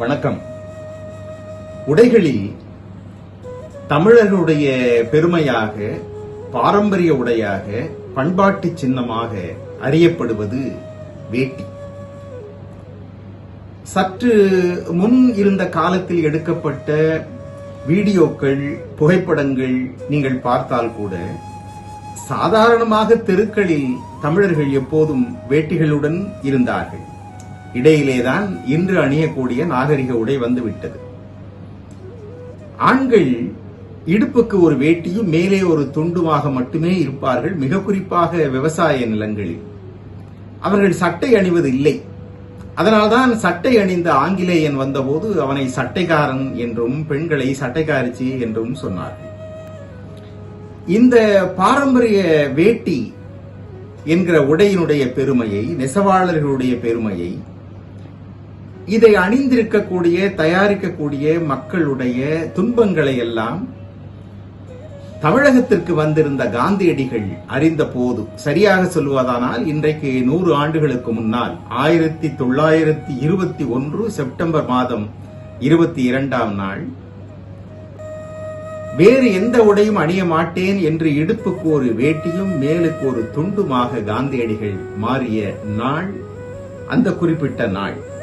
வணக்கம் உடைகளில் தமிழர்களுடைய பெருமையாக பாரம்பரிய உடையாக பண்பாட்டு சின்னமாக அறியப்படுவது வேட்டி சற்று முன் இருந்த காலத்தில் எடுக்கப்பட்ட வீடியோக்கள் புகைப்படங்கள் நீங்கள் பார்த்தால் கூட சாதாரணமாக தெருக்களில் தமிழர்கள் எப்போதும் வேட்டிகளுடன் இருந்தார்கள் இடையிலேதான் இன்று அணியக்கூடிய நாகரிக உடை வந்துவிட்டது ஆண்கள் இடுப்புக்கு ஒரு வேட்டியும் மேலே ஒரு துண்டுமாக மட்டுமே இருப்பார்கள் மிக குறிப்பாக விவசாய நிலங்களில் அவர்கள் சட்டை அணிவது இல்லை அதனால்தான் சட்டை அணிந்த ஆங்கிலேயன் வந்தபோது அவனை சட்டைக்காரன் என்றும் பெண்களை சட்டைக்காரிச்சி என்றும் சொன்னார்கள் இந்த பாரம்பரிய வேட்டி என்கிற உடையினுடைய பெருமையை நெசவாளர்களுடைய பெருமையை இதை அணிந்திருக்கக்கூடிய தயாரிக்கக்கூடிய மக்களுடைய துன்பங்களை எல்லாம் தமிழகத்திற்கு வந்திருந்த காந்தியடிகள் அறிந்த போது சரியாக சொல்வதானால் இன்றைக்கு நூறு ஆண்டுகளுக்கு முன்னால் ஆயிரத்தி தொள்ளாயிரத்தி இருபத்தி ஒன்று செப்டம்பர் மாதம் இருபத்தி இரண்டாம் நாள் வேறு எந்த உடையும் அணிய மாட்டேன் என்று இடுப்புக்கு ஒரு வேட்டியும் மேலுக்கு ஒரு துண்டுமாக காந்தியடிகள் மாறிய நாள் அந்த குறிப்பிட்ட நாள்